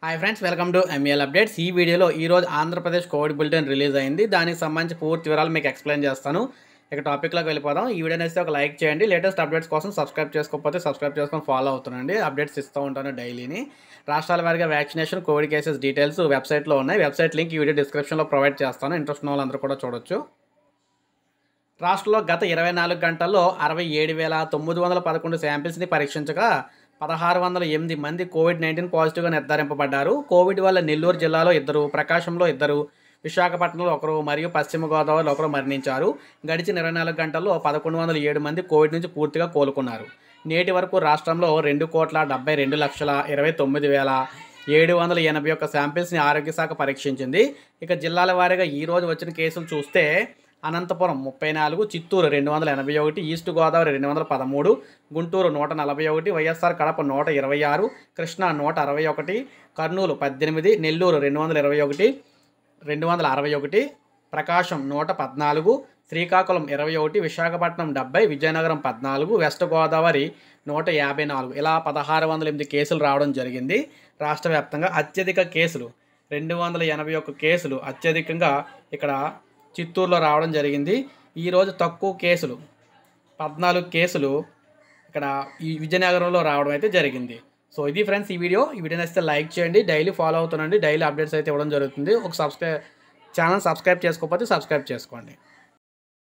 hi friends welcome to ML updates ఈ వీడియోలో ఈరోజు ఆంధ్రప్రదేశ్ కోవిడ్ బులెటిన్ రిలీజ్ అయింది దానికి సంబంధించి పూర్తి వివరాలు మీకు ఎక్స్ప్లెయిన్ చేస్తాను ఇక టాపిక్లోకి వెళ్ళిపోదాం ఈ వీడియో నేస్తే ఒక లైక్ చేయండి లేటెస్ట్ అప్డేట్స్ కోసం సబ్స్క్రైబ్ చేసుకోకపోతే సబ్స్క్రైబ్ చేసుకొని ఫాలో అవుతుండండి అప్డేట్స్ ఇస్తూ ఉంటాను డైలీని రాష్ట్రాల వారిగా వ్యాక్సినేషన్ కోవిడ్ కేసెస్ డీటెయిల్స్ వెబ్సైట్లో ఉన్నాయి వెబ్సైట్ లింక్ ఈ వీడియో డిస్క్రిప్షన్లో ప్రొవైడ్ చేస్తాను ఇంట్రెస్ట్ ఉన్న వాళ్ళందరూ కూడా చూడొచ్చు రాష్ట్రంలో గత ఇరవై నాలుగు గంటల్లో అరవై ఏడు వేల తొమ్మిది వందల పదకొండు శాంపిల్స్ని పరీక్షించగా పదహారు వందల ఎనిమిది మంది కోవిడ్ నైన్టీన్ పాజిటివ్గా నిర్ధారింపబడ్డారు కోవిడ్ వల్ల నెల్లూరు జిల్లాలో ఇద్దరు ప్రకాశంలో ఇద్దరు విశాఖపట్నంలో ఒకరు మరియు పశ్చిమ గోదావరిలో ఒకరు మరణించారు గడిచిన ఇరవై నాలుగు గంటల్లో పదకొండు వందల ఏడు మంది కోవిడ్ నుంచి పూర్తిగా కోలుకున్నారు నేటి వరకు రాష్ట్రంలో రెండు కోట్ల డెబ్బై రెండు లక్షల ఇరవై తొమ్మిది వేల ఏడు వందల ఎనభై ఒక్క శాంపిల్స్ని ఆరోగ్య శాఖ పరీక్షించింది ఇక జిల్లాల వారీగా ఈ రోజు వచ్చిన కేసులు చూస్తే అనంతపురం ముప్పై నాలుగు చిత్తూరు రెండు వందల ఎనభై ఒకటి ఈస్ట్ గోదావరి రెండు వందల పదమూడు గుంటూరు నూట నలభై ఒకటి వైఎస్ఆర్ కడప నూట ఇరవై ఆరు కృష్ణా నూట అరవై ఒకటి కర్నూలు పద్దెనిమిది నెల్లూరు రెండు వందల ఇరవై ఒకటి రెండు వందల అరవై ఒకటి ప్రకాశం నూట పద్నాలుగు శ్రీకాకుళం ఇరవై ఒకటి విశాఖపట్నం డెబ్బై విజయనగరం పద్నాలుగు వెస్ట్ గోదావరి నూట యాభై నాలుగు ఇలా పదహారు వందల ఎనిమిది కేసులు రావడం జరిగింది రాష్ట్ర వ్యాప్తంగా అత్యధిక కేసులు రెండు వందల ఎనభై ఒక్క కేసులు అత్యధికంగా ఇక్కడ చిత్తూరులో రావడం జరిగింది ఈరోజు తక్కువ కేసులు పద్నాలుగు కేసులు ఇక్కడ ఈ విజయనగరంలో రావడం అయితే జరిగింది సో ఇది ఫ్రెండ్స్ ఈ వీడియో ఈ వీడియో నచ్చితే లైక్ చేయండి డైలీ ఫాలో అవుతుండండి డైలీ అప్డేట్స్ అయితే ఇవ్వడం జరుగుతుంది ఒక సబ్స్క్రైబ్ ఛానల్ సబ్స్క్రైబ్ చేసుకోకపోతే సబ్స్క్రైబ్ చేసుకోండి